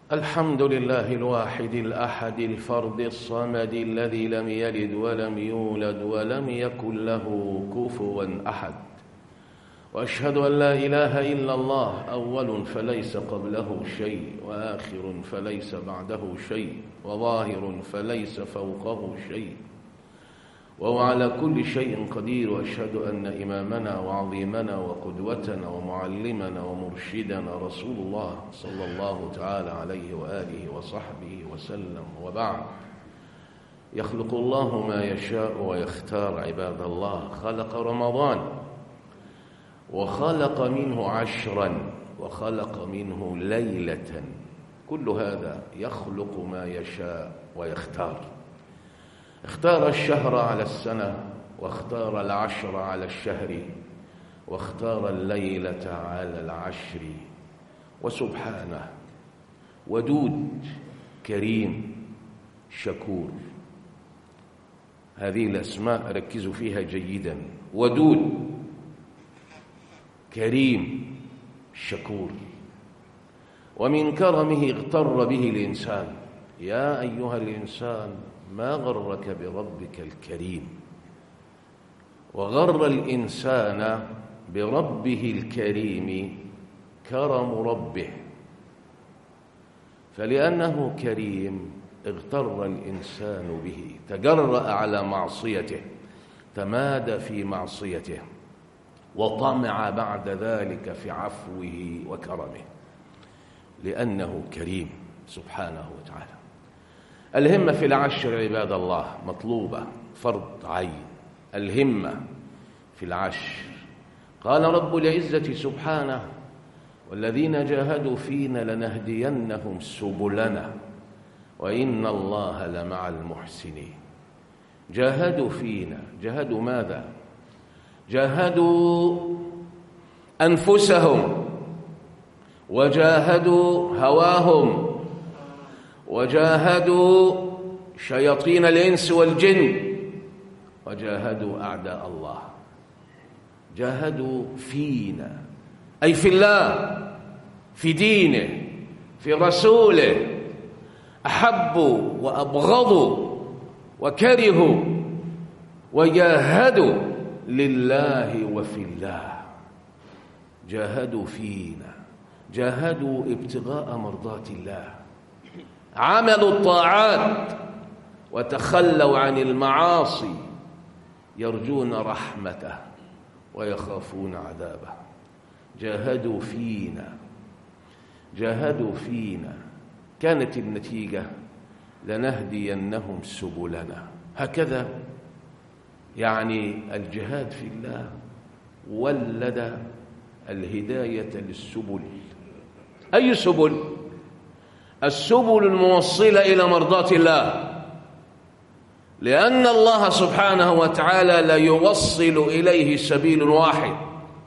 الحمد لله الواحد الأحد الفرد الصمد الذي لم يلد ولم يولد ولم يكن له كفوا أحد وأشهد أن لا إله إلا الله أول فليس قبله شيء وآخر فليس بعده شيء وظاهر فليس فوقه شيء وهو على كل شيء قدير واشهد ان امامنا وعظيمنا وقدوتنا ومعلمنا ومرشدنا رسول الله صلى الله تعالى عليه واله وصحبه وسلم وبعد يخلق الله ما يشاء ويختار عباد الله خلق رمضان وخلق منه عشرا وخلق منه ليله كل هذا يخلق ما يشاء ويختار اختار الشهر على السنة واختار العشر على الشهر واختار الليلة على العشر وسبحانه ودود كريم شكور هذه الأسماء ركزوا فيها جيدا ودود كريم شكور ومن كرمه اغتر به الإنسان يا أيها الإنسان ما غرك بربك الكريم وغر الإنسان بربه الكريم كرم ربه فلأنه كريم اغتر الإنسان به تجرأ على معصيته تمادى في معصيته وطمع بعد ذلك في عفوه وكرمه لأنه كريم سبحانه وتعالى الهمة في العشر عباد الله مطلوبة فرض عين الهمة في العشر قال رب العزة سبحانه والذين جاهدوا فينا لنهدينهم سبلنا وإن الله لمع المحسنين جاهدوا فينا جاهدوا ماذا جاهدوا أنفسهم وجاهدوا هواهم وجاهدوا شياطين الإنس والجن وجاهدوا أعداء الله جاهدوا فينا أي في الله في دينه في رسوله أحبوا وأبغضوا وكرهوا وجاهدوا لله وفي الله جاهدوا فينا جاهدوا ابتغاء مرضات الله عملوا الطاعات وتخلوا عن المعاصي يرجون رحمته ويخافون عذابه جاهدوا فينا جاهدوا فينا كانت النتيجة لنهدينهم سبلنا هكذا يعني الجهاد في الله ولد الهداية للسبل أي سبل؟ السبل الموصلة إلى مرضاة الله لأن الله سبحانه وتعالى لا يوصل إليه سبيل واحد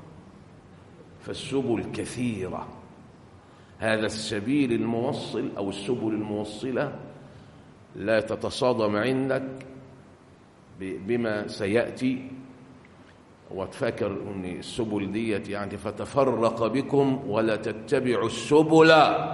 فالسبل كثيرة هذا السبيل الموصل أو السبل الموصلة لا تتصادم عندك بما سيأتي وتفكر أن السبل ديت يعني فتفرق بكم ولا تتبعوا السبل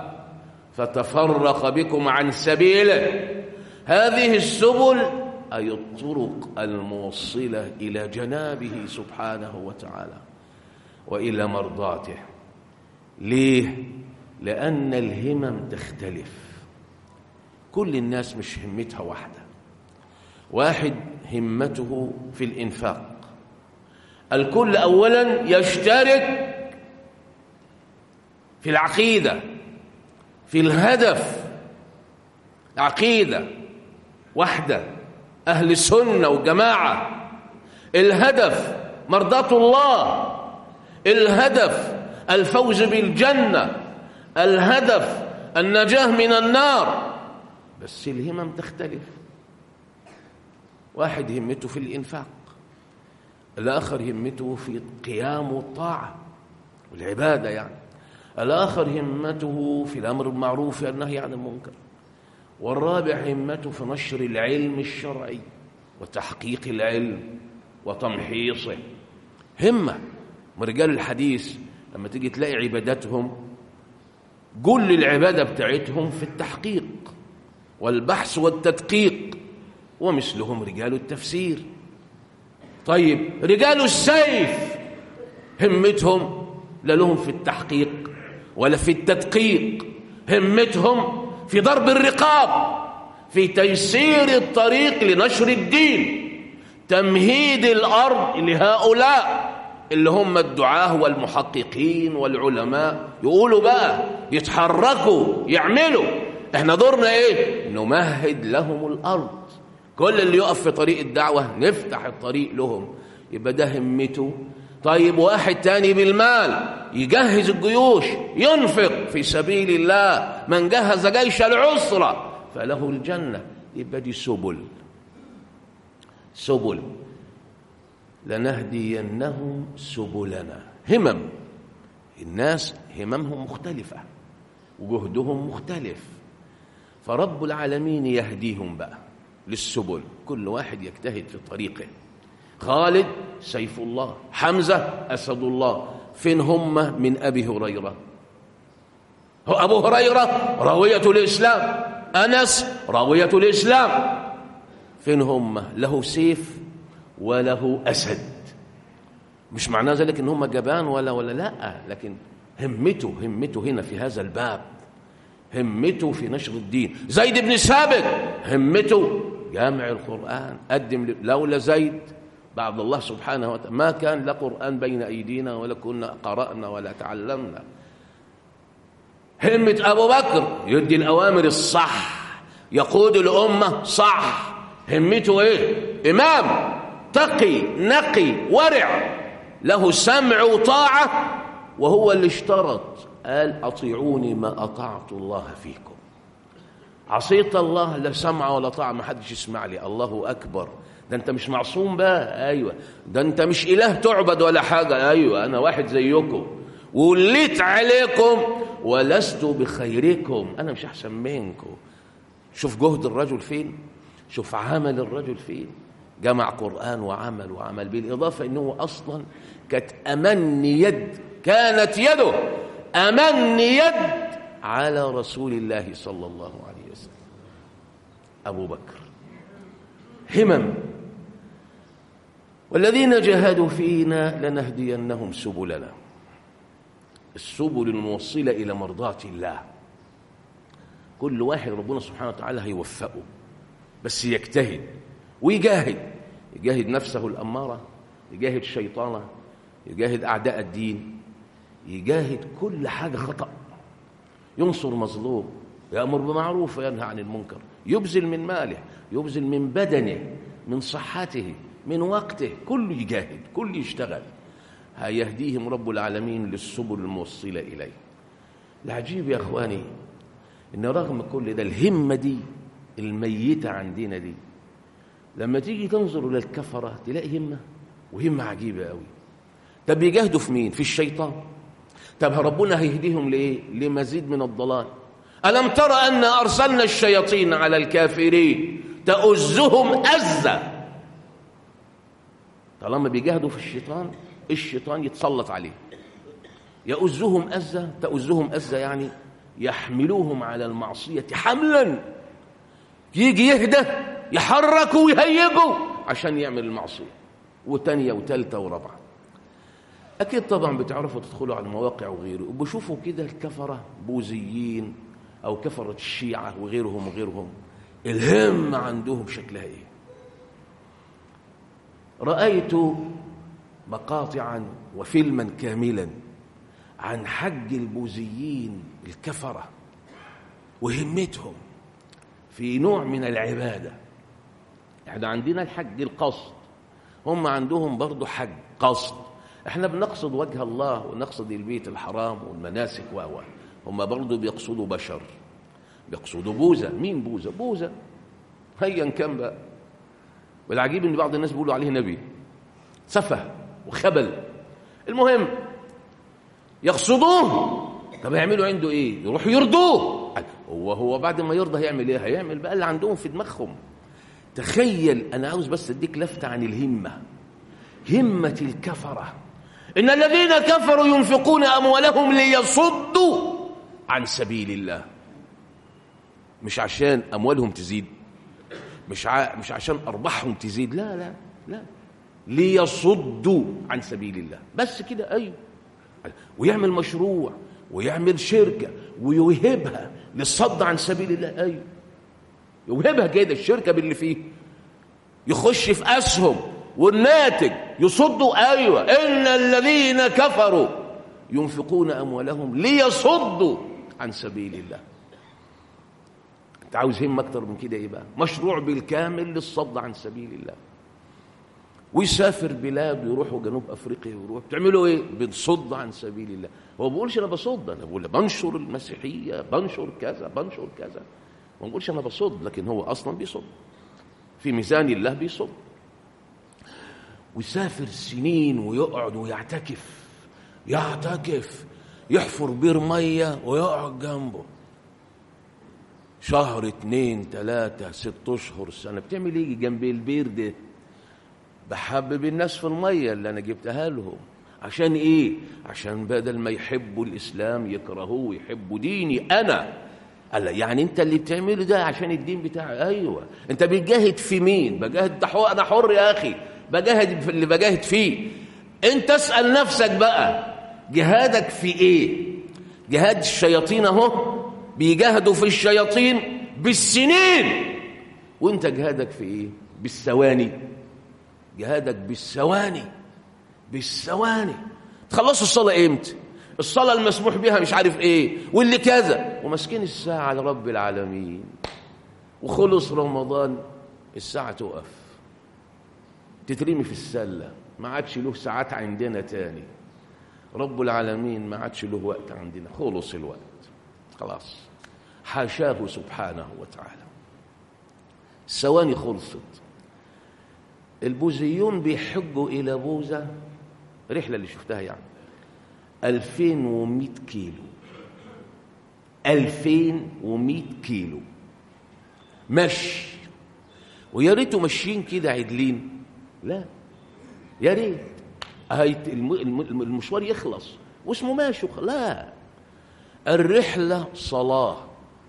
فتفرق بكم عن سبيله هذه السبل أي الطرق الموصلة إلى جنابه سبحانه وتعالى وإلى مرضاته ليه؟ لأن الهمم تختلف كل الناس مش همتها واحدة واحد همته في الإنفاق الكل أولا يشترك في العقيدة في الهدف عقيدة وحدة أهل سنة وجماعة الهدف مرضاة الله الهدف الفوز بالجنة الهدف النجاة من النار بس الهمم تختلف واحد همته في الإنفاق الآخر همته في قيام الطاعة والعبادة يعني الآخر همته في الأمر بالمعروف والنهي عن المنكر والرابع همته في نشر العلم الشرعي وتحقيق العلم وتمحيصه همة رجال الحديث لما تيجي تلاقي عباداتهم كل العبادة بتاعتهم في التحقيق والبحث والتدقيق ومثلهم رجال التفسير طيب رجال السيف همتهم لا لهم في التحقيق ولا في التدقيق همتهم في ضرب الرقاب في تيسير الطريق لنشر الدين تمهيد الأرض لهؤلاء اللي هم الدعاه والمحققين والعلماء يقولوا بقى يتحركوا يعملوا احنا دورنا ايه نمهد لهم الأرض كل اللي يقف في طريق الدعوة نفتح الطريق لهم يبقى ده همته طيب واحد تاني بالمال يجهز الجيوش ينفق في سبيل الله من جهز جيش العسرة فله الجنة يبقى دي سبل سبل لنهدينهم سبلنا همم الناس هممهم مختلفة وجهدهم مختلف فرب العالمين يهديهم بقى للسبل كل واحد يجتهد في طريقه خالد سيف الله حمزة أسد الله فين هم من أبي هريرة هو أبو هريرة راوية الإسلام أنس راوية الإسلام فين هم له سيف وله أسد مش معناه ذلك إن هم جبان ولا ولا لا لكن همته همته هنا في هذا الباب همته في نشر الدين زيد بن ثابت همته جامع القرآن قدم لولا زيد بعد الله سبحانه وتعالى ما كان لا قرآن بين أيدينا ولا كنا قرأنا ولا تعلمنا همة أبو بكر يدي الأوامر الصح يقود الأمة صح همته إيه إمام تقي نقي ورع له سمع وطاعة وهو اللي اشترط قال أطيعوني ما أطعت الله فيكم عصيت الله لا سمع ولا طاعة ما حدش يسمع لي الله أكبر ده أنت مش معصوم بقى أيوة ده أنت مش إله تعبد ولا حاجة أيوة أنا واحد زيكم وليت عليكم ولست بخيركم أنا مش أحسن منكم شوف جهد الرجل فين شوف عمل الرجل فين جمع قرآن وعمل وعمل بالإضافة أنه أصلا كانت أمن يد كانت يده أمن يد على رسول الله صلى الله عليه وسلم أبو بكر همم والذين جاهدوا فينا لنهدينهم سبلنا السبل الموصلة إلى مرضاة الله كل واحد ربنا سبحانه وتعالى هيوفقه بس يجتهد ويجاهد يجاهد نفسه الأمارة يجاهد شيطانه يجاهد أعداء الدين يجاهد كل حاجة خطأ ينصر مظلوم يأمر بمعروف وينهى عن المنكر يبذل من ماله يبذل من بدنه من صحته من وقته كله يجاهد كله يشتغل هيهديهم رب العالمين للسبل الموصلة إليه العجيب يا أخواني إن رغم كل ده الهمة دي الميتة عندنا دي لما تيجي تنظر إلى الكفرة تلاقي همة وهمة عجيبة قوي طب يجاهدوا في مين؟ في الشيطان طب ربنا هيهديهم لإيه؟ لمزيد من الضلال ألم ترى أن أرسلنا الشياطين على الكافرين تؤزهم أزة طالما بيجاهدوا في الشيطان الشيطان يتسلط عليه يؤزهم أزة تؤزهم أزة يعني يحملوهم على المعصية حملا يجي يهدى يحركوا ويهيجوا عشان يعمل المعصية وتانية وتالتة ورابعة أكيد طبعا بتعرفوا تدخلوا على المواقع وغيره وبشوفوا كده الكفرة بوذيين أو كفرة الشيعة وغيرهم وغيرهم الهم عندهم شكلها إيه رأيت مقاطعا وفيلما كاملا عن حج البوذيين الكفرة وهمتهم في نوع من العبادة احنا عندنا الحج القصد هم عندهم برضو حج قصد احنا بنقصد وجه الله ونقصد البيت الحرام والمناسك و هم برضو بيقصدوا بشر بيقصدوا بوزة مين بوزة بوزة هيا كان بقى والعجيب ان بعض الناس بيقولوا عليه نبي سفه وخبل المهم يقصدوه طب يعملوا عنده ايه يروحوا يرضوه هو هو بعد ما يرضى هيعمل ايه هيعمل بقى اللي عندهم في دماغهم تخيل انا عاوز بس اديك لفته عن الهمه همه الكفره ان الذين كفروا ينفقون اموالهم ليصدوا عن سبيل الله مش عشان اموالهم تزيد مش ع... مش عشان ارباحهم تزيد لا لا لا ليصدوا عن سبيل الله بس كده ايوه ويعمل مشروع ويعمل شركه ويوهبها للصد عن سبيل الله ايوه يوهبها كده الشركه باللي فيه يخش في اسهم والناتج يصدوا ايوه ان الذين كفروا ينفقون اموالهم ليصدوا عن سبيل الله انت عاوز همه اكتر من كده ايه بقى مشروع بالكامل للصد عن سبيل الله ويسافر بلاد ويروحوا جنوب افريقيا ويروح بتعملوا ايه بنصد عن سبيل الله هو ما بيقولش انا بصد انا بقول بنشر المسيحيه بنشر كذا بنشر كذا ما بقولش انا بصد لكن هو اصلا بيصد في ميزان الله بيصد ويسافر سنين ويقعد ويعتكف يعتكف يحفر بير ميه ويقعد جنبه شهر اتنين تلاتة ست اشهر سنة بتعمل ايه جنب البير ده بحبب الناس في المية اللي انا جبتها لهم عشان ايه عشان بدل ما يحبوا الاسلام يكرهوه ويحبوا ديني انا قال يعني انت اللي بتعمله ده عشان الدين بتاعي ايوه انت بتجاهد في مين بجاهد انا حر يا اخي بجاهد في اللي بجاهد فيه انت اسال نفسك بقى جهادك في ايه جهاد الشياطين اهو بيجاهدوا في الشياطين بالسنين وانت جهادك في ايه بالثواني جهادك بالثواني بالثواني تخلصوا الصلاه امتى الصلاه المسموح بها مش عارف ايه واللي كذا وماسكين الساعه لرب العالمين وخلص رمضان الساعه تقف تترمي في السله ما عادش له ساعات عندنا تاني رب العالمين ما عادش له وقت عندنا خلص الوقت خلاص حاشاه سبحانه وتعالى الثواني خلصت البوذيون بيحجوا إلى بوذا رحلة اللي شفتها يعني 2100 كيلو 2100 كيلو مشي ويا ريتوا ماشيين كده عدلين لا يا ريت المشوار يخلص واسمه ماشي لا الرحلة صلاة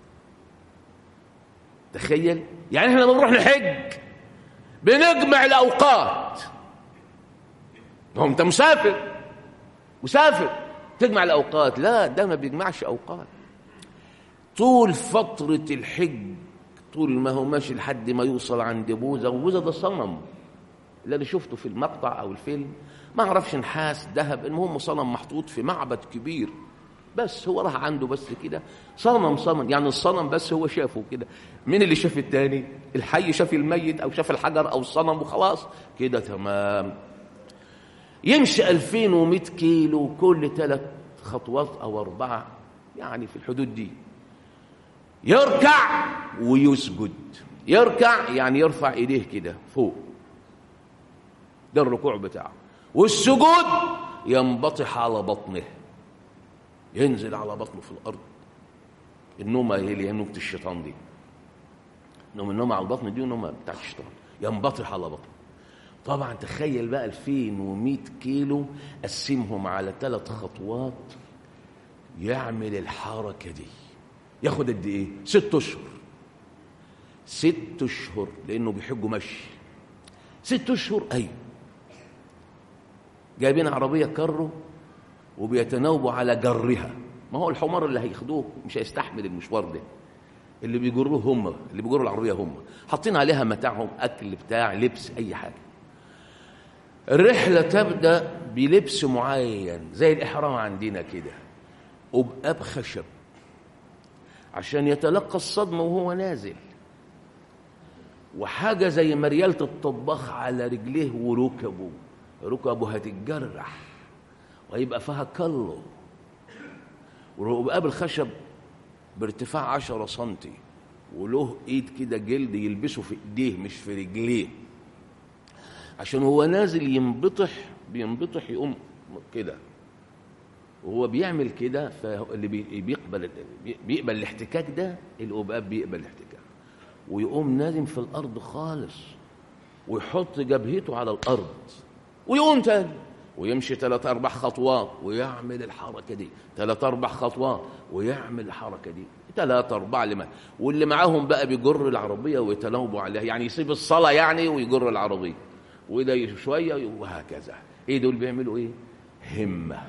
تخيل يعني احنا لما بنروح نحج بنجمع الأوقات هو انت مسافر مسافر تجمع الأوقات لا ده ما بيجمعش أوقات طول فترة الحج طول ما هو ماشي لحد ما يوصل عند بوذا وبوذا ده صنم اللي انا شفته في المقطع او الفيلم ما اعرفش نحاس ذهب المهم صنم محطوط في معبد كبير بس هو راح عنده بس كده صنم صنم يعني الصنم بس هو شافه كده مين اللي شاف التاني الحي شاف الميت او شاف الحجر او الصنم وخلاص كده تمام يمشي 2100 كيلو كل ثلاث خطوات او اربعه يعني في الحدود دي يركع ويسجد يركع يعني يرفع ايديه كده فوق ده الركوع بتاعه والسجود ينبطح على بطنه ينزل على بطنه في الارض النومه هي اللي هي نومه الشيطان دي نوم النوم على البطن دي ونومه بتاعت الشيطان ينبطح على بطنه طبعا تخيل بقى 2100 كيلو قسمهم على ثلاث خطوات يعمل الحركه دي ياخد قد ايه ست اشهر ست اشهر لانه بيحجوا مشي ست اشهر ايوه جايبين عربيه كرو وبيتناوبوا على جرها ما هو الحمار اللي هياخدوه مش هيستحمل المشوار ده اللي بيجروه هم اللي بيجروا العربيه هم حاطين عليها متاعهم اكل بتاع لبس اي حاجه الرحله تبدا بلبس معين زي الاحرام عندنا كده وباب خشب عشان يتلقى الصدمه وهو نازل وحاجه زي مرياله الطباخ على رجليه وركبه ركبه هتتجرح وهيبقى فيها كله ورقاب الخشب بارتفاع عشرة سنتي وله ايد كده جلد يلبسه في ايديه مش في رجليه عشان هو نازل ينبطح بينبطح يقوم كده وهو بيعمل كده فاللي بيقبل بيقبل الاحتكاك ده القباب بيقبل الاحتكاك ويقوم نازم في الارض خالص ويحط جبهته على الارض ويقوم تاني ويمشي ثلاث اربع خطوات ويعمل الحركه دي ثلاث اربع خطوات ويعمل الحركه دي ثلاث اربع لما واللي معاهم بقى بيجر العربيه ويتناوبوا عليها يعني يسيب الصلاه يعني ويجر العربيه وده شويه وهكذا ايه دول بيعملوا ايه همه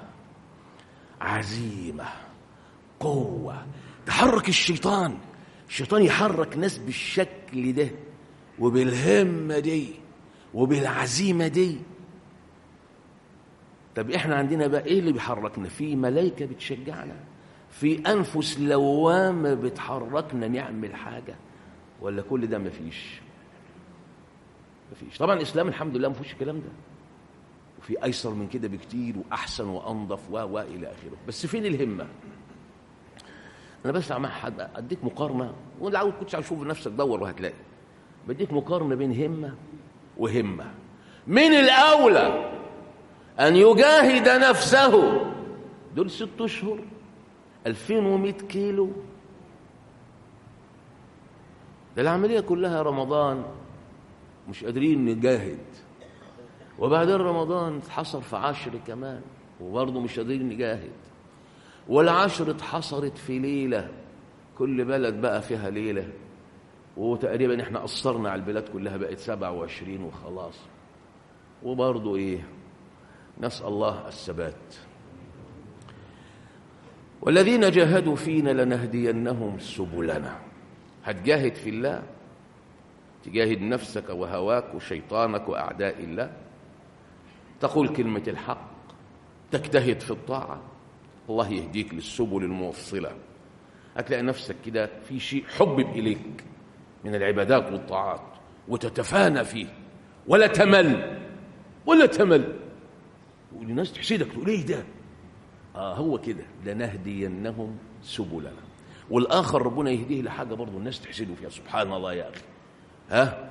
عزيمه قوه تحرك الشيطان الشيطان يحرك ناس بالشكل ده وبالهمه دي وبالعزيمه دي طب احنا عندنا بقى ايه اللي بيحركنا في ملائكه بتشجعنا في انفس لوامه بتحركنا نعمل حاجه ولا كل ده مفيش مفيش طبعا الاسلام الحمد لله مفيش الكلام ده وفي ايسر من كده بكتير واحسن وانظف و و الى اخره بس فين الهمه انا بس مع حد اديك مقارنه ولو عاوز كنتش اشوف نفسك دور وهتلاقي بديك مقارنه بين همه وهمه من الاولى ان يجاهد نفسه دول ست اشهر 2100 كيلو ده العمليه كلها رمضان مش قادرين نجاهد وبعدين رمضان اتحصر في عشر كمان وبرضه مش قادرين نجاهد والعشر اتحصرت في ليلة كل بلد بقى فيها ليلة وتقريبا احنا قصرنا على البلاد كلها بقت سبعة وعشرين وخلاص وبرضه ايه نسأل الله الثبات والذين جاهدوا فينا لنهدينهم سبلنا هتجاهد في الله تجاهد نفسك وهواك وشيطانك وأعداء الله تقول كلمة الحق تجتهد في الطاعة الله يهديك للسبل الموصلة هتلاقي نفسك كده في شيء حبب إليك من العبادات والطاعات وتتفانى فيه ولا تمل ولا تمل والناس تحسدك تقول ايه ده اه هو كده لنهدينهم سبلنا والاخر ربنا يهديه لحاجه برضه الناس تحسده فيها سبحان الله يا اخي ها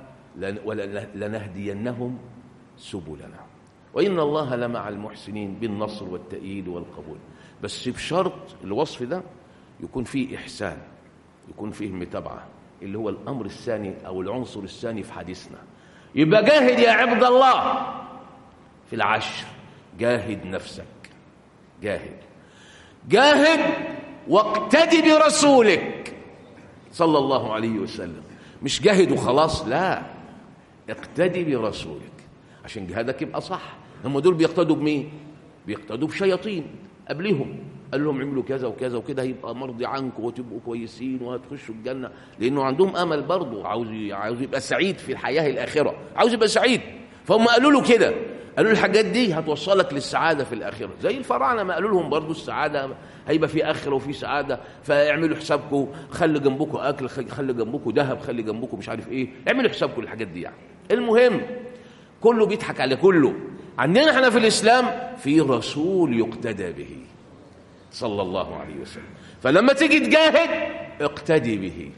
لنهدينهم سبلنا وإن الله لمع المحسنين بالنصر والتأييد والقبول بس بشرط الوصف ده يكون فيه إحسان يكون فيه متابعة اللي هو الأمر الثاني أو العنصر الثاني في حديثنا يبقى جاهد يا عبد الله في العشر جاهد نفسك جاهد جاهد واقتدي برسولك صلى الله عليه وسلم مش جاهد وخلاص لا اقتدي برسولك عشان جهادك يبقى صح هم دول بيقتدوا بمين بيقتدوا بشياطين قبلهم قال لهم اعملوا كذا وكذا وكده هيبقى مرضي عنكم وتبقوا كويسين وهتخشوا الجنه لانه عندهم امل برضه عاوز عاوز يبقى سعيد في الحياه الاخره عاوز يبقى سعيد فهم قالوا له كده قالوا له الحاجات دي هتوصلك للسعاده في الاخره زي الفراعنه ما قالوا لهم برضه السعاده هيبقى في اخره وفي سعاده فاعملوا حسابكم خلي جنبكم اكل خلي جنبكم ذهب خلي جنبكم مش عارف ايه اعملوا حسابكم الحاجات دي يعني المهم كله بيضحك على كله عندنا احنا في الاسلام في رسول يقتدى به صلى الله عليه وسلم فلما تيجي تجاهد اقتدي به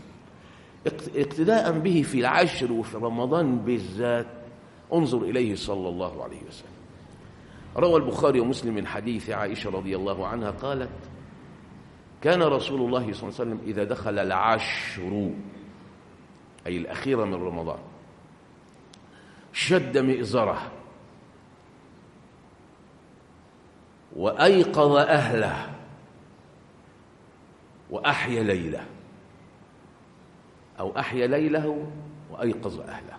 اقتداء به في العشر وفي رمضان بالذات انظر اليه صلى الله عليه وسلم روى البخاري ومسلم من حديث عائشه رضي الله عنها قالت كان رسول الله صلى الله عليه وسلم اذا دخل العشر اي الاخيره من رمضان شد مئزره وايقظ اهله واحيا ليله او احيا ليله وايقظ اهله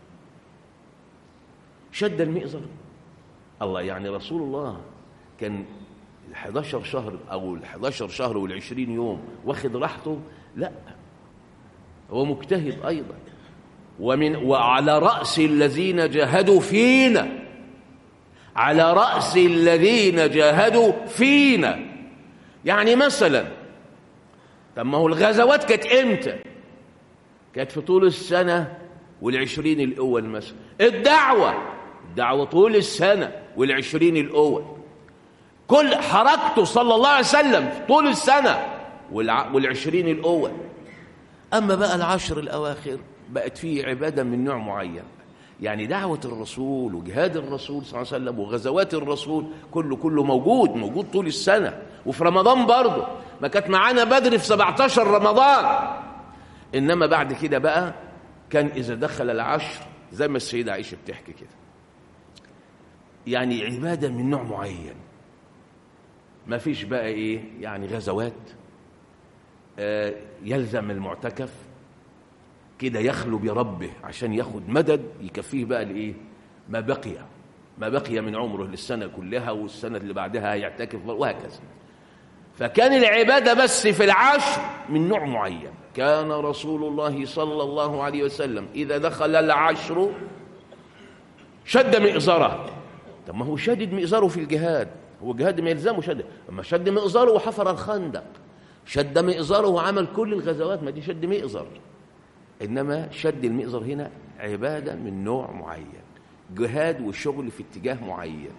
شد المئزر الله يعني رسول الله كان ال11 شهر او ال11 شهر وال20 يوم واخد راحته لا هو مجتهد ايضا ومن وعلى راس الذين جاهدوا فينا على راس الذين جاهدوا فينا يعني مثلا طب ما هو الغزوات كانت امتى كانت في طول السنه والعشرين الاول مثلا الدعوه الدعوه طول السنه والعشرين الاول كل حركته صلى الله عليه وسلم طول السنه والعشرين الاول اما بقى العشر الاواخر بقت فيه عباده من نوع معين يعني دعوة الرسول وجهاد الرسول صلى الله عليه وسلم وغزوات الرسول كله كله موجود موجود طول السنة وفي رمضان برضه ما كانت معانا بدر في 17 رمضان إنما بعد كده بقى كان إذا دخل العشر زي ما السيدة عائشة بتحكي كده يعني عبادة من نوع معين ما فيش بقى إيه يعني غزوات آه يلزم المعتكف كده يخلو بربه عشان ياخد مدد يكفيه بقى لإيه ما بقي ما بقي من عمره للسنة كلها والسنة اللي بعدها هيعتكف وهكذا فكان العبادة بس في العشر من نوع معين كان رسول الله صلى الله عليه وسلم إذا دخل العشر شد مئزره طب ما هو شدد مئزره في الجهاد هو الجهاد ما يلزمه شد اما شد مئزره وحفر الخندق شد مئزره وعمل كل الغزوات ما دي شد مئزر انما شد المئزر هنا عباده من نوع معين جهاد وشغل في اتجاه معين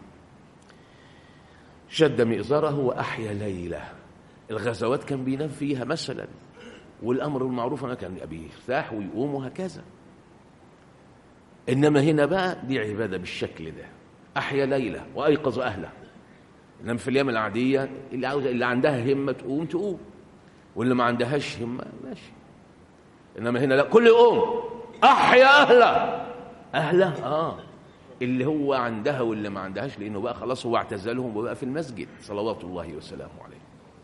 شد مئزره واحيا ليله الغزوات كان بينام فيها مثلا والامر المعروف انا كان بيرتاح ويقوم وهكذا انما هنا بقى دي عباده بالشكل ده احيا ليله وايقظ اهله انما في الايام العاديه اللي عاوزه اللي عندها همه تقوم تقوم واللي ما عندهاش همه ماشي انما هنا لا كل يقوم احيا اهله اهله اه اللي هو عندها واللي ما عندهاش لانه بقى خلاص هو اعتزلهم وبقى في المسجد صلوات الله وسلامه عليه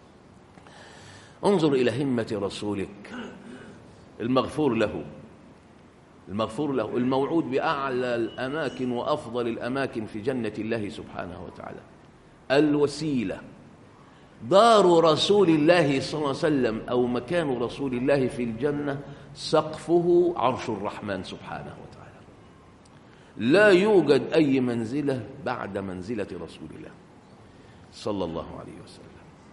انظر الى همه رسولك المغفور له المغفور له الموعود باعلى الاماكن وافضل الاماكن في جنه الله سبحانه وتعالى الوسيله دار رسول الله صلى الله عليه وسلم او مكان رسول الله في الجنه سقفه عرش الرحمن سبحانه وتعالى لا يوجد اي منزله بعد منزله رسول الله صلى الله عليه وسلم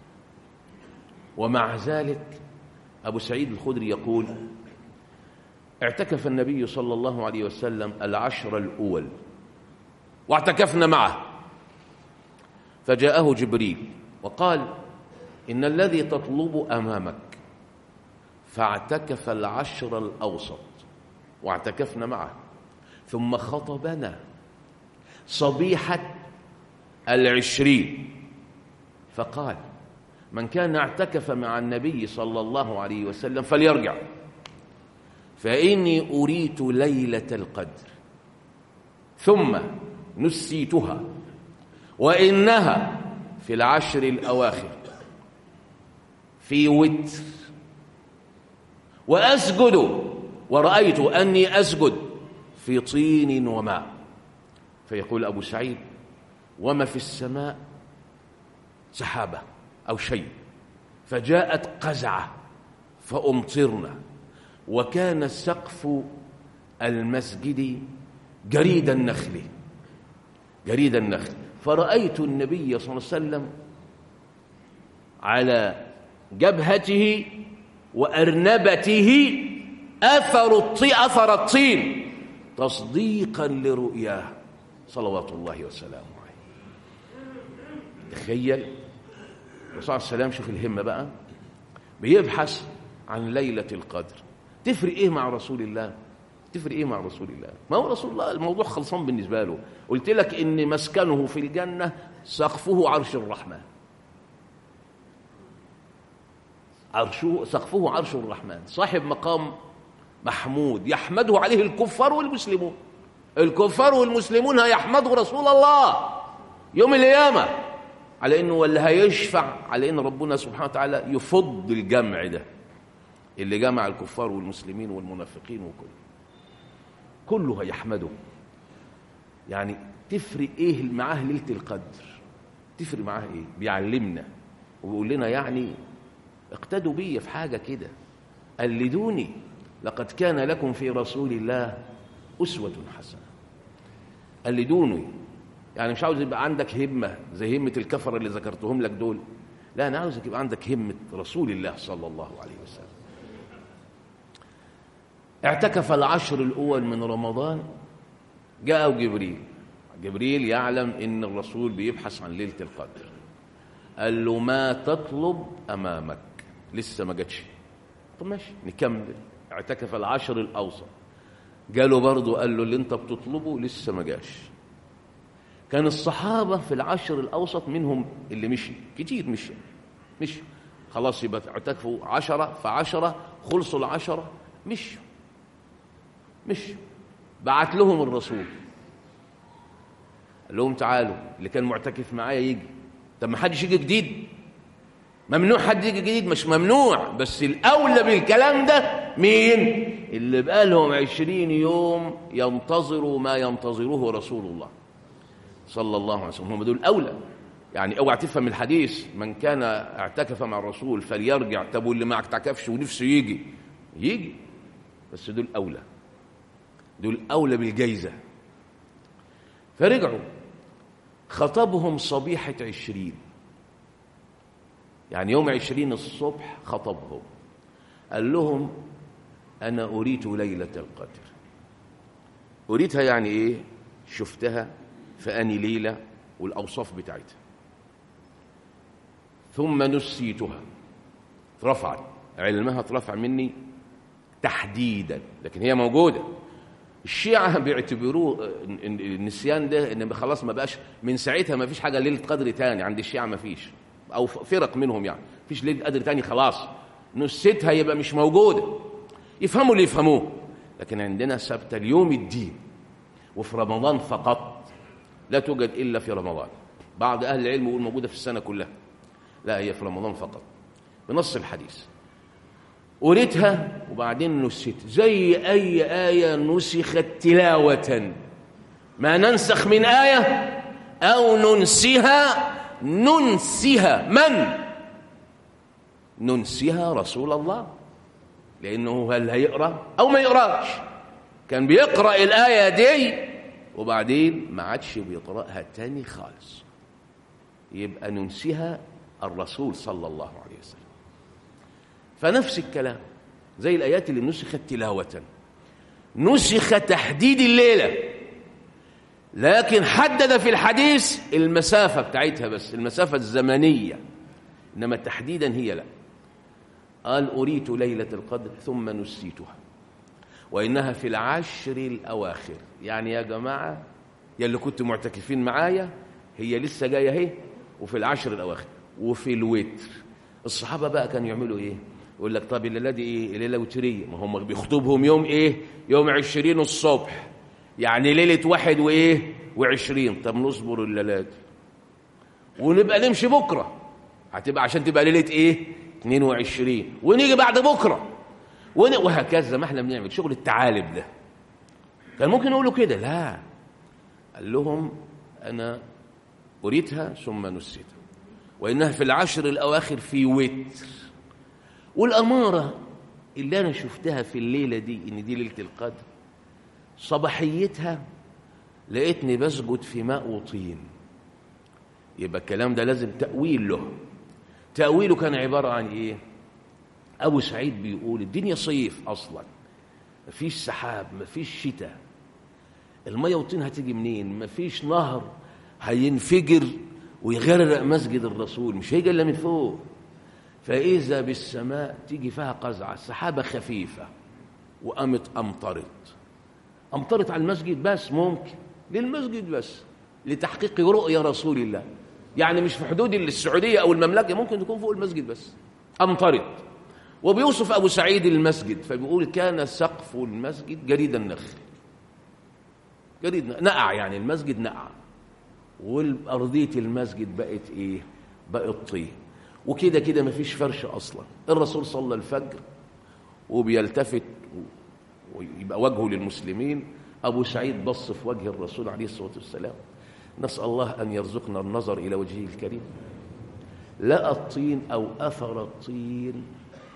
ومع ذلك ابو سعيد الخدري يقول اعتكف النبي صلى الله عليه وسلم العشر الأول واعتكفنا معه فجاءه جبريل وقال إن الذي تطلب أمامك فاعتكف العشر الأوسط واعتكفنا معه ثم خطبنا صبيحة العشرين فقال من كان اعتكف مع النبي صلى الله عليه وسلم فليرجع فإني أريت ليلة القدر ثم نسيتها وإنها في العشر الأواخر في وتر وأسجد ورأيت أني أسجد في طين وماء فيقول أبو سعيد وما في السماء سحابة أو شيء فجاءت قزعة فأمطرنا وكان سقف المسجد جريد النخل جريد النخل فرأيت النبي صلى الله عليه وسلم على جبهته وأرنبته أثر الطين أثر الطين تصديقا لرؤياه صلوات الله وسلامه عليه تخيل الرسول عليه السلام شوف الهمة بقى بيبحث عن ليلة القدر تفرق ايه مع رسول الله تفرق ايه مع رسول الله ما هو رسول الله الموضوع خلصان بالنسبه له قلت لك ان مسكنه في الجنه سقفه عرش الرحمن عرشه سقفه عرش الرحمن صاحب مقام محمود يحمده عليه الكفار والمسلمون الكفار والمسلمون هيحمدوا رسول الله يوم القيامه على انه ولا هيشفع على ان ربنا سبحانه وتعالى يفض الجمع ده اللي جمع الكفار والمسلمين والمنافقين وكله كله هيحمده يعني تفرق ايه معاه ليله القدر تفرق معاه ايه بيعلمنا وبيقول لنا يعني اقتدوا بي في حاجه كده قلدوني لقد كان لكم في رسول الله اسوه حسنه قلدوني يعني مش عاوز يبقى عندك همه زي همه الكفره اللي ذكرتهم لك دول لا انا عاوزك يبقى عندك همه رسول الله صلى الله عليه وسلم اعتكف العشر الأول من رمضان جاءه جبريل جبريل يعلم ان الرسول بيبحث عن ليله القدر قال له ما تطلب امامك لسه ما جاتش طب ماشي نكمل اعتكف العشر الاوسط جاله برضه قال له اللي انت بتطلبه لسه ما جاش كان الصحابه في العشر الاوسط منهم اللي مشي كتير مشي مشي خلاص يبقى اعتكفوا عشرة فعشرة خلصوا العشرة مشوا مشوا بعت لهم الرسول قال لهم تعالوا اللي كان معتكف معايا يجي طب ما حدش يجي جديد ممنوع حد يجي جديد مش ممنوع بس الأولى بالكلام ده مين اللي بقالهم عشرين يوم ينتظروا ما ينتظره رسول الله صلى الله عليه وسلم هم دول الأولى يعني اوعى تفهم الحديث من كان اعتكف مع الرسول فليرجع طب واللي ما اعتكفش ونفسه يجي يجي بس دول أولى دول أولى بالجايزة فرجعوا خطبهم صبيحة عشرين يعني يوم عشرين الصبح خطبهم قال لهم أنا أريد ليلة القدر أريدها يعني إيه شفتها فأني ليلة والأوصاف بتاعتها ثم نسيتها اترفعت علمها اترفع مني تحديدا لكن هي موجودة الشيعة بيعتبروه النسيان ده ان خلاص ما بقاش من ساعتها ما فيش حاجة ليلة قدر تاني عند الشيعة ما فيش او فرق منهم يعني فيش ليلة قدر تاني خلاص نسيتها يبقى مش موجودة يفهموا اللي يفهموه لكن عندنا ثابتة اليوم الدين وفي رمضان فقط لا توجد إلا في رمضان بعض أهل العلم يقول موجودة في السنة كلها لا هي في رمضان فقط بنص الحديث قريتها وبعدين نسيت زي أي آية نسخت تلاوة ما ننسخ من آية أو ننسها ننسها من ننسها رسول الله لأنه هل هيقرأ أو ما يقرأش كان بيقرأ الآية دي وبعدين ما عادش بيقرأها تاني خالص يبقى ننسها الرسول صلى الله عليه وسلم فنفس الكلام زي الآيات اللي نسخت تلاوة نسخ تحديد الليلة لكن حدد في الحديث المسافة بتاعتها بس المسافة الزمنية إنما تحديدا هي لا قال أريت ليلة القدر ثم نسيتها وإنها في العشر الأواخر يعني يا جماعة يا اللي كنتوا معتكفين معايا هي لسه جاية اهي وفي العشر الأواخر وفي الوتر الصحابة بقى كانوا يعملوا إيه يقول لك طب الليلة دي إيه الليلة وترية ما هم بيخطبهم يوم إيه يوم عشرين الصبح يعني ليلة واحد وإيه وعشرين طب نصبر الليلة دي ونبقى نمشي بكرة هتبقى عشان تبقى ليلة إيه 22 ونيجي بعد بكرة ون... وهكذا ما احنا بنعمل شغل التعالب ده كان ممكن يقولوا كده لا قال لهم أنا أريدها ثم نسيتها وإنها في العشر الأواخر في وتر والأمارة اللي أنا شفتها في الليلة دي إن دي ليلة القدر صباحيتها لقيتني بسجد في ماء وطين يبقى الكلام ده لازم تأويل له تأويله كان عبارة عن إيه أبو سعيد بيقول الدنيا صيف أصلا مفيش سحاب مفيش شتاء المية والطين هتيجي منين مفيش نهر هينفجر ويغرق مسجد الرسول مش هيجي إلا من فوق فإذا بالسماء تيجي فيها قزعة سحابة خفيفة وقامت أمطرت أمطرت على المسجد بس ممكن للمسجد بس لتحقيق رؤية رسول الله يعني مش في حدود السعودية أو المملكة ممكن تكون فوق المسجد بس أمطرت وبيوصف أبو سعيد المسجد فبيقول كان سقف المسجد جريد النخل جريد نقع يعني المسجد نقع والأرضية المسجد بقت إيه بقت طين وكده كده مفيش فرش أصلا الرسول صلى الفجر وبيلتفت ويبقى وجهه للمسلمين أبو سعيد بص في وجه الرسول عليه الصلاة والسلام نسأل الله أن يرزقنا النظر إلى وجهه الكريم لقى الطين أو أثر الطين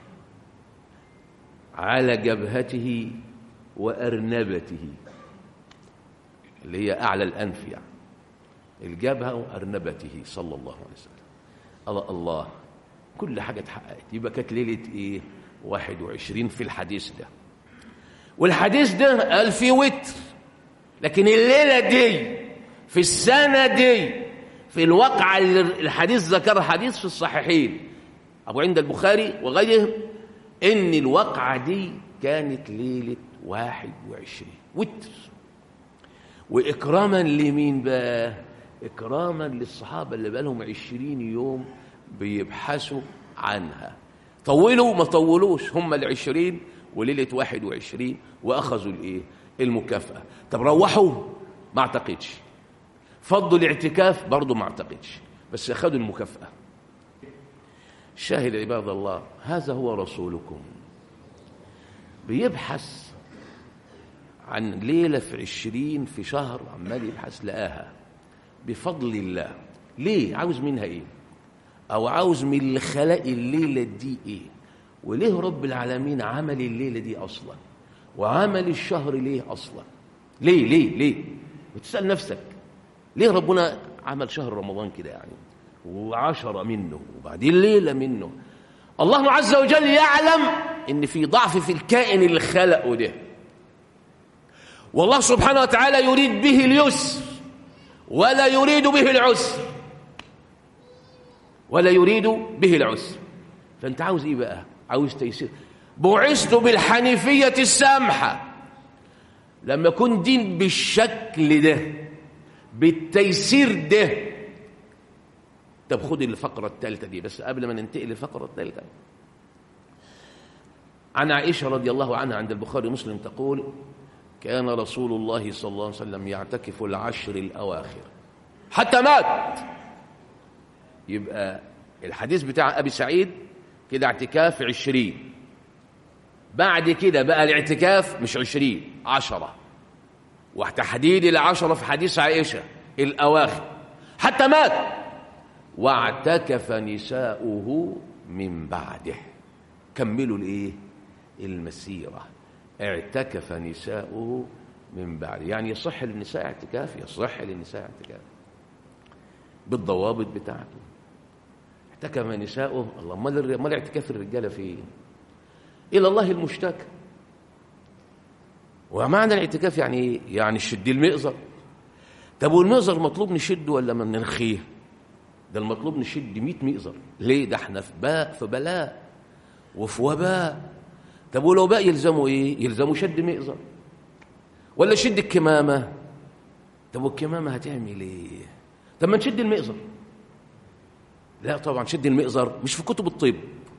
على جبهته وأرنبته اللي هي أعلى الأنف يعني الجبهة وأرنبته صلى الله عليه وسلم الله الله كل حاجة اتحققت يبقى كانت ليلة إيه 21 في الحديث ده والحديث ده قال فيه وتر لكن الليلة دي في السنة دي في الواقعة اللي الحديث ذكرها حديث في الصحيحين أبو عند البخاري وغيره إن الواقعة دي كانت ليلة واحد وعشرين وتر وإكراما لمين بقى إكراما للصحابة اللي بقالهم عشرين يوم بيبحثوا عنها طولوا ما طولوش هم العشرين وليلة واحد وعشرين وأخذوا الإيه المكافأة طب روحوا ما أعتقدش فضوا الاعتكاف برضه ما اعتقدش بس أخذوا المكافأة شاهد عباد الله هذا هو رسولكم بيبحث عن ليلة في عشرين في شهر عمال يبحث لقاها بفضل الله ليه عاوز منها ايه او عاوز من اللي خلق الليلة دي ايه وليه رب العالمين عمل الليلة دي اصلا وعمل الشهر ليه اصلا ليه ليه ليه وتسأل نفسك ليه ربنا عمل شهر رمضان كده يعني وعشرة منه وبعدين ليلة منه الله عز وجل يعلم ان في ضعف في الكائن اللي خلقه ده والله سبحانه وتعالى يريد به اليسر ولا يريد به العسر ولا يريد به العسر فانت عاوز ايه بقى عاوز تيسير بعثت بالحنيفية السامحة لما يكون دين بالشكل ده بالتيسير ده طب خد الفقرة الثالثة دي بس قبل ما ننتقل للفقرة الثالثة عن عائشة رضي الله عنها عند البخاري ومسلم تقول كان رسول الله صلى الله عليه وسلم يعتكف العشر الأواخر حتى مات يبقى الحديث بتاع أبي سعيد كده اعتكاف عشرين بعد كده بقى الاعتكاف مش عشرين عشرة وتحديد العشرة في حديث عائشة الأواخر حتى مات واعتكف نساؤه من بعده كملوا الايه المسيره اعتكف نساؤه من بعد يعني يصح للنساء اعتكاف يصح للنساء اعتكاف بالضوابط بتاعته اعتكف نساؤه الله امال امال اعتكاف الرجاله في ايه الى الله المشتكى ومعنى الاعتكاف يعني ايه يعني شد المئزر طب والمئزر مطلوب نشده ولا ما نرخيه ده المطلوب نشد 100 مئزر ليه ده احنا في باء في بلاء وفي وباء طب والوباء يلزموا ايه يلزموا شد مئزر ولا شد الكمامه طب والكمامه هتعمل ايه طب ما نشد المئزر لا طبعا شد المئزر مش في كتب الطب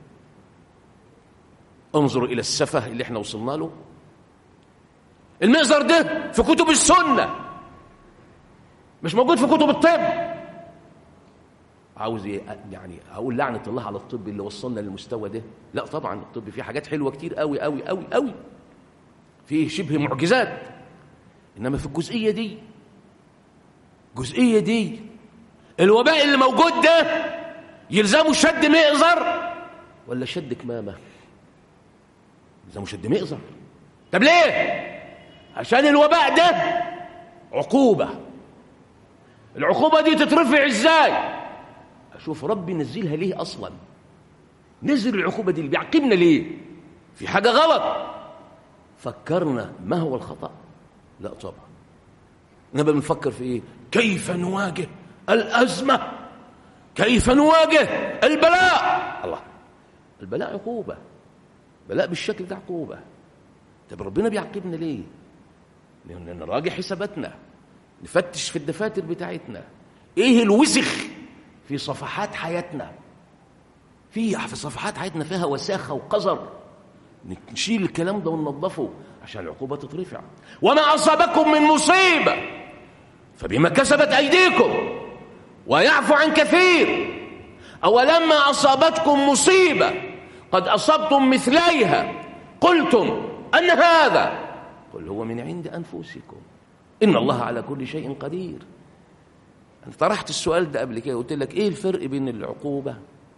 انظروا الى السفه اللي احنا وصلنا له المئزر ده في كتب السنه مش موجود في كتب الطب عاوز يعني اقول لعنه الله على الطب اللي وصلنا للمستوى ده لا طبعا الطب فيه حاجات حلوه كتير قوي قوي قوي قوي فيه شبه معجزات انما في الجزئيه دي الجزئيه دي الوباء اللي موجود ده يلزمه شد مئزر ولا شد كمامه يلزمه شد مئزر طب ليه عشان الوباء ده عقوبه العقوبه دي تترفع ازاي اشوف ربي نزلها ليه اصلا نزل العقوبه دي اللي بيعاقبنا ليه في حاجه غلط فكرنا ما هو الخطا لا طبعا نبقى بنفكر في ايه كيف نواجه الازمه كيف نواجه البلاء الله البلاء عقوبه بلاء بالشكل ده عقوبه طب ربنا بيعاقبنا ليه لان نراجع حساباتنا نفتش في الدفاتر بتاعتنا ايه الوسخ في صفحات حياتنا في في صفحات حياتنا فيها وساخه وقذر نشيل الكلام ده وننظفه عشان العقوبه تترفع وما اصابكم من مصيبه فبما كسبت ايديكم ويعفو عن كثير اولما اصابتكم مصيبه قد اصبتم مثليها قلتم ان هذا قل هو من عند انفسكم ان الله على كل شيء قدير أنا طرحت السؤال ده قبل كده قلت لك إيه الفرق بين العقوبة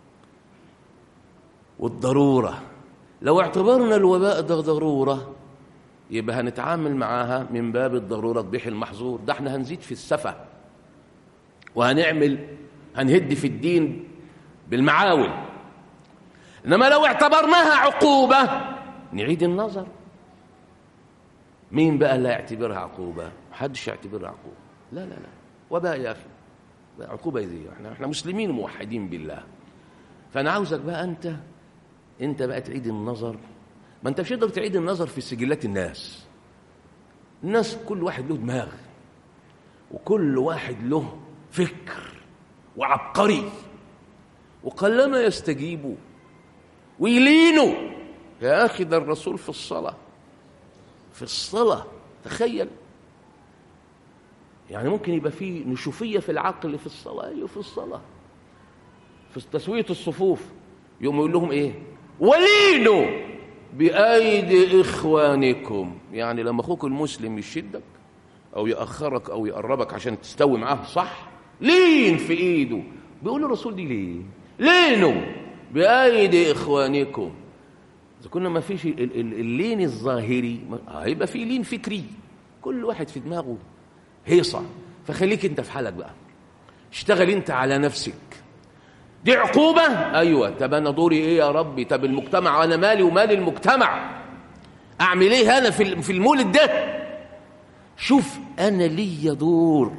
والضرورة لو اعتبرنا الوباء ده ضرورة يبقى هنتعامل معاها من باب الضرورة تبيح المحظور ده احنا هنزيد في السفة وهنعمل هنهد في الدين بالمعاول إنما لو اعتبرناها عقوبة نعيد النظر مين بقى لا يعتبرها عقوبة محدش يعتبرها عقوبة لا لا لا وباء يا أخي عقوبة زي احنا احنا مسلمين موحدين بالله فأنا عاوزك بقى أنت أنت بقى تعيد النظر ما أنت مش تقدر تعيد النظر في سجلات الناس الناس كل واحد له دماغ وكل واحد له فكر وعبقري وقلما يستجيبوا ويلينوا يا أخي ده الرسول في الصلاة في الصلاة تخيل يعني ممكن يبقى في نشوفية في العقل في الصلاة أيوه في الصلاة في تسوية الصفوف يقوم يقول لهم إيه ولينوا بأيدي إخوانكم يعني لما أخوك المسلم يشدك أو يأخرك أو يقربك عشان تستوي معاه صح لين في إيده بيقول الرسول دي ليه لينوا بأيدي إخوانكم إذا كنا ما فيش ال- ال- اللين الظاهري ما- هيبقى في لين فكري كل واحد في دماغه هيصة فخليك انت في حالك بقى اشتغل انت على نفسك دي عقوبة أيوة طب أنا دوري إيه يا ربي طب المجتمع أنا مالي ومال المجتمع أعمل إيه أنا في ال- في المولد ده شوف أنا ليا دور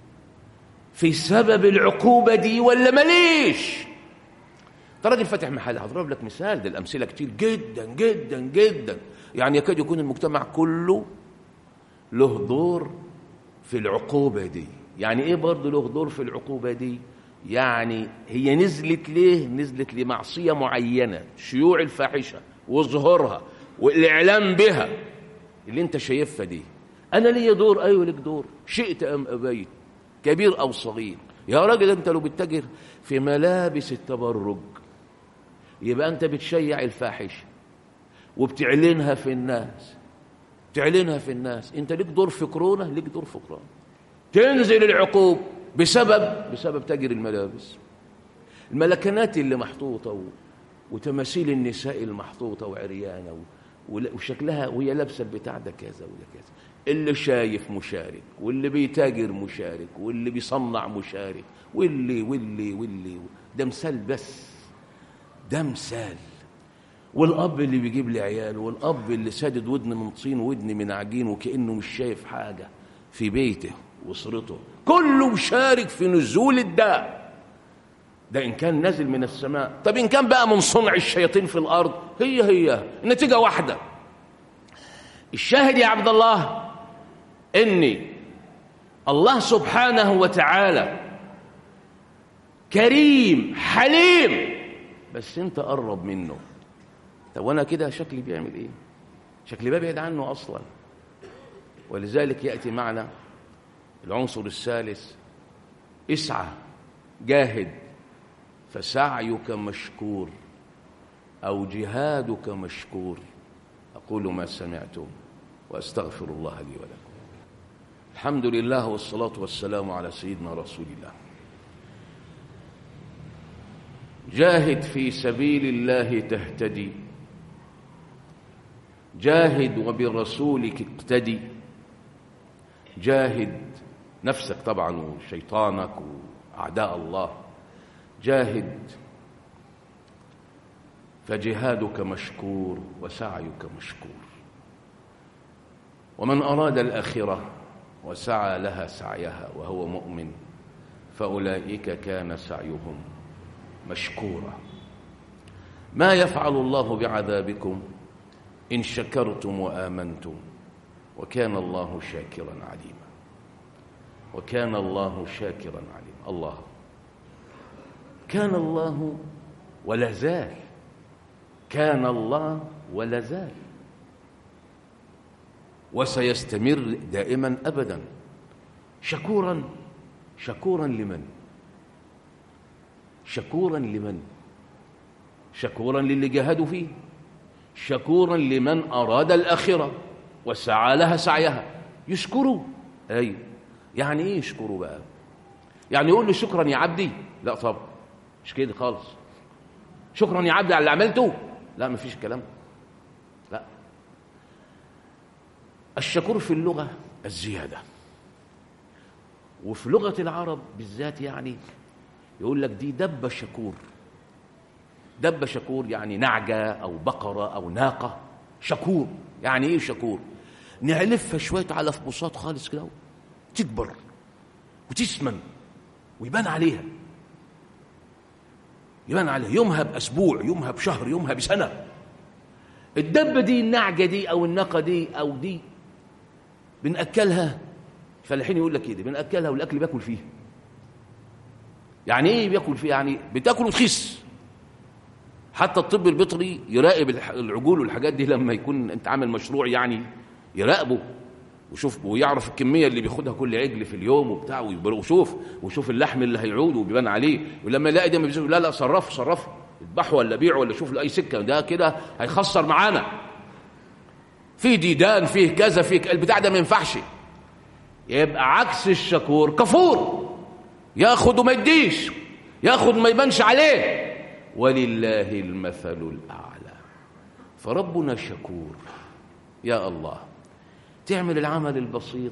في سبب العقوبة دي ولا ماليش انت راجل فاتح محل هضرب لك مثال ده الامثله كتير جدا جدا جدا يعني يكاد يكون المجتمع كله له دور في العقوبه دي يعني ايه برضه له دور في العقوبه دي يعني هي نزلت ليه نزلت لمعصيه معينه شيوع الفاحشه وظهورها والاعلام بها اللي انت شايفها دي انا ليا دور ايوه لك دور شئت ام ابيت كبير او صغير يا راجل انت لو بتتاجر في ملابس التبرج يبقى انت بتشيع الفاحشه وبتعلنها في الناس تعلنها في الناس انت ليك دور في كورونا ليك دور في كورونا تنزل العقوب بسبب بسبب تاجر الملابس الملكنات اللي محطوطه و... وتماثيل النساء المحطوطه وعريانه و... ول- وشكلها وهي لابسه البتاع ده كذا وده كذا اللي شايف مشارك واللي بيتاجر مشارك واللي بيصنع مشارك واللي واللي واللي ده مثال بس ده مثال والاب اللي بيجيب لي عياله والاب اللي سادد ودن من طين ودن من عجين وكانه مش شايف حاجه في بيته واسرته كله مشارك في نزول الداء ده ان كان نازل من السماء طب ان كان بقى من صنع الشياطين في الارض هي هي النتيجه واحده الشاهد يا عبد الله ان الله سبحانه وتعالى كريم حليم بس انت قرب منه طب وانا كده شكلي بيعمل ايه شكلي ببعد عنه اصلا ولذلك ياتي معنا العنصر الثالث اسعى جاهد فسعيك مشكور او جهادك مشكور اقول ما سمعتم واستغفر الله لي ولكم الحمد لله والصلاه والسلام على سيدنا رسول الله جاهد في سبيل الله تهتدي جاهد وبرسولك اقتدي جاهد نفسك طبعا وشيطانك واعداء الله جاهد فجهادك مشكور وسعيك مشكور ومن اراد الاخره وسعى لها سعيها وهو مؤمن فاولئك كان سعيهم مشكورا ما يفعل الله بعذابكم ان شكرتم وامنتم وكان الله شاكرا عليما وكان الله شاكرا عليما الله كان الله ولا زال كان الله ولا زال وسيستمر دائما ابدا شكورا شكورا لمن شكورا لمن شكورا للي جاهدوا فيه شكورا لمن اراد الاخره وسعى لها سعيها يشكروا ايوه يعني ايه يشكروا بقى يعني يقول له شكرا يا عبدي لا طبعا مش كده خالص شكرا يا عبدي على اللي عملته لا مفيش الكلام ده. لا الشكور في اللغه الزياده وفي لغه العرب بالذات يعني يقول لك دي دبه شكور دبه شكور يعني نعجه او بقره او ناقه شكور يعني ايه شكور نعلفها شويه علف بساط خالص كده تكبر وتسمن ويبان عليها يبان عليها يومها باسبوع يومها بشهر يومها بسنه الدبه دي النعجه دي او الناقه دي او دي بناكلها فلاحين يقول لك كده بناكلها والاكل بياكل فيها يعني ايه بياكل فيها يعني بتاكل وتخس حتى الطب البيطري يراقب الح- العجول والحاجات دي لما يكون انت عامل مشروع يعني يراقبه وشوف ويعرف الكميه اللي بياخدها كل عجل في اليوم وبتاع وشوف وشوف اللحم اللي هيعود وبيبان عليه ولما يلاقي ده بيقول لا لا صرفه صرفه اذبحه ولا بيعه ولا شوف له اي سكه ده كده هيخسر معانا في ديدان فيه كذا فيه البتاع ده ما ينفعش يبقى عكس الشكور كفور ياخد وما يديش ياخد ما يبانش عليه ولله المثل الاعلى فربنا شكور يا الله تعمل العمل البسيط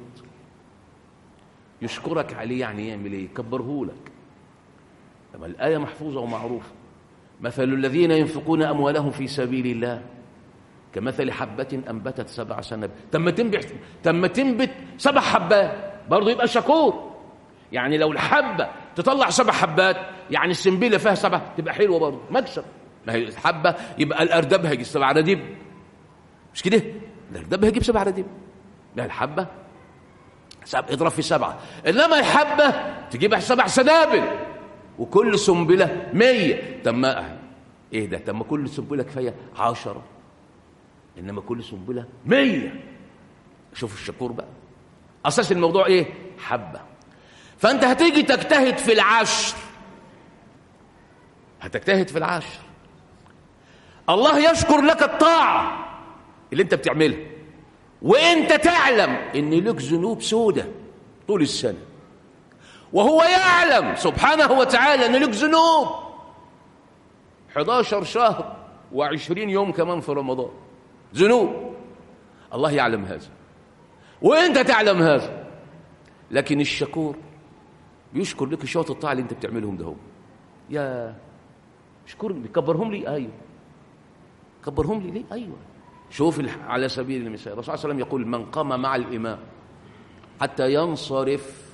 يشكرك عليه يعني يعمل ايه يكبرهولك لما الايه محفوظه ومعروفه مثل الذين ينفقون اموالهم في سبيل الله كمثل حبة أنبتت سبع سنب تم تنبت تم تنبت سبع حبات برضه يبقى شكور يعني لو الحبة تطلع سبع حبات يعني السنبلة فيها سبع تبقى حلوة برضه مكسب ما هي الحبة يبقى الأردب هيجي سبع رديب مش كده الأردب هيجيب سبع رديب لا الحبة سب... اضرب في سبعة إنما الحبة تجيب سبع سنابل وكل سنبلة مية طب ما ايه ده طب ما كل سنبلة كفاية عشرة إنما كل سنبلة مية شوف الشكور بقى أساس الموضوع إيه حبة فأنت هتيجي تجتهد في العشر هتجتهد في العشر الله يشكر لك الطاعة اللي انت بتعملها وانت تعلم ان لك ذنوب سودة طول السنة وهو يعلم سبحانه وتعالى ان لك ذنوب 11 شهر و20 يوم كمان في رمضان ذنوب الله يعلم هذا وانت تعلم هذا لكن الشكور بيشكر لك شويه الطاعه اللي انت بتعملهم ده هو يا شكور بيكبرهم لي ايوه كبرهم لي ليه ايوه شوف على سبيل المثال الرسول صلى الله عليه وسلم يقول من قام مع الامام حتى ينصرف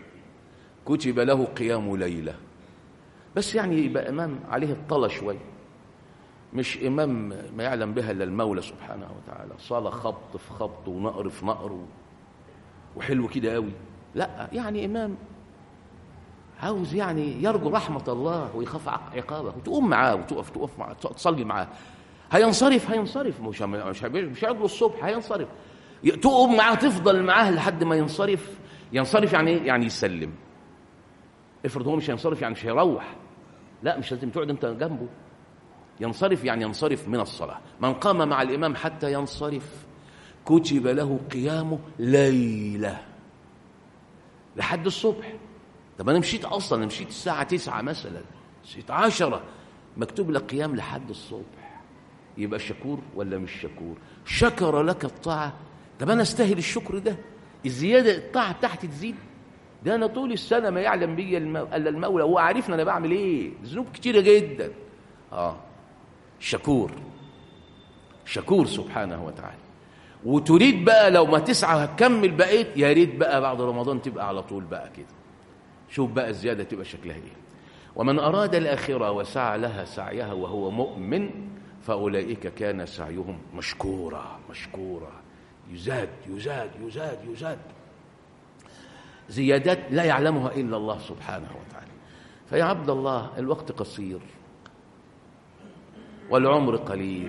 كتب له قيام ليله بس يعني يبقى امام عليه الطلة شويه مش إمام ما يعلم بها إلا المولى سبحانه وتعالى صلاة خبط في خبط ونقر في نقر وحلو كده قوي لا يعني إمام عاوز يعني يرجو رحمة الله ويخاف عقابه وتقوم معاه وتقف تقف معاه تصلي معاه هينصرف هينصرف مش مش مش هيقعد الصبح هينصرف تقوم معاه تفضل معاه لحد ما ينصرف ينصرف يعني ايه؟ يعني يسلم افرض هو مش هينصرف يعني مش هيروح لا مش لازم تقعد انت جنبه ينصرف يعني ينصرف من الصلاة من قام مع الإمام حتى ينصرف كتب له قيام ليلة لحد الصبح طب أنا مشيت أصلا أنا مشيت الساعة تسعة مثلا مشيت عشرة مكتوب لك قيام لحد الصبح يبقى شكور ولا مش شكور شكر لك الطاعة طب أنا أستاهل الشكر ده الزيادة الطاعة بتاعتي تزيد ده أنا طول السنة ما يعلم بي إلا المولى هو عارفنا أنا بعمل إيه ذنوب كتيرة جدا آه شكور شكور سبحانه وتعالى وتريد بقى لو ما تسعى هتكمل بقيت يا ريت بقى بعد رمضان تبقى على طول بقى كده شوف بقى الزيادة تبقى شكلها ايه ومن أراد الآخرة وسعى لها سعيها وهو مؤمن فأولئك كان سعيهم مشكورا مشكورا يزاد يزاد يزاد يزاد زيادات لا يعلمها إلا الله سبحانه وتعالى فيا عبد الله الوقت قصير والعمر قليل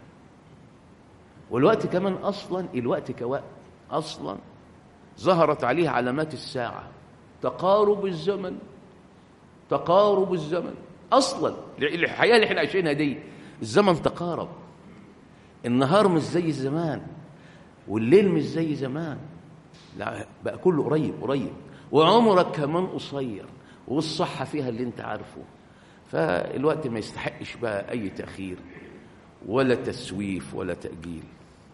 والوقت كمان أصلا الوقت كوقت أصلا ظهرت عليه علامات الساعة تقارب الزمن تقارب الزمن أصلا الحياة اللي احنا عايشينها دي الزمن تقارب النهار مش زي زمان والليل مش زي زمان لا بقى كله قريب قريب وعمرك كمان قصير والصحة فيها اللي انت عارفه فالوقت ما يستحقش بقى أي تأخير ولا تسويف ولا تأجيل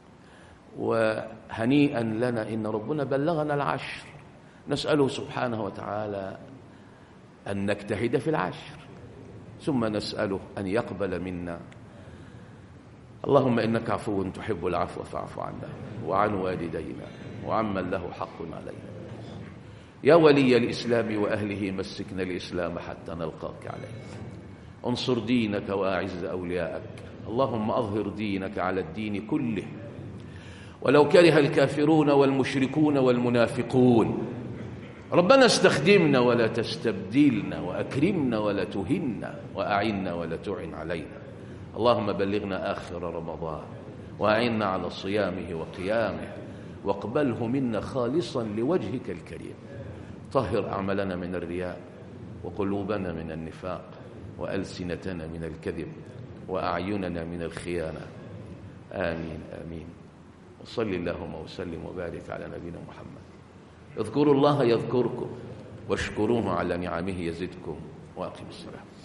وهنيئا لنا إن ربنا بلغنا العشر نسأله سبحانه وتعالى أن نجتهد في العشر ثم نسأله أن يقبل منا اللهم إنك عفو تحب العفو فاعف عنا وعن والدينا وعمن له حق علينا يا ولي الإسلام وأهله مسكنا الإسلام حتى نلقاك عليه انصر دينك وأعز أولياءك اللهم أظهر دينك على الدين كله ولو كره الكافرون والمشركون والمنافقون ربنا استخدمنا ولا تستبدلنا وأكرمنا ولا تهنا وأعنا ولا تعن علينا اللهم بلغنا آخر رمضان وأعنا على صيامه وقيامه واقبله منا خالصا لوجهك الكريم طهر أعمالنا من الرياء وقلوبنا من النفاق وألسنتنا من الكذب وأعيننا من الخيانة آمين آمين وصل اللهم وسلم وبارك على نبينا محمد اذكروا الله يذكركم واشكروه على نعمه يزدكم وأقم الصلاة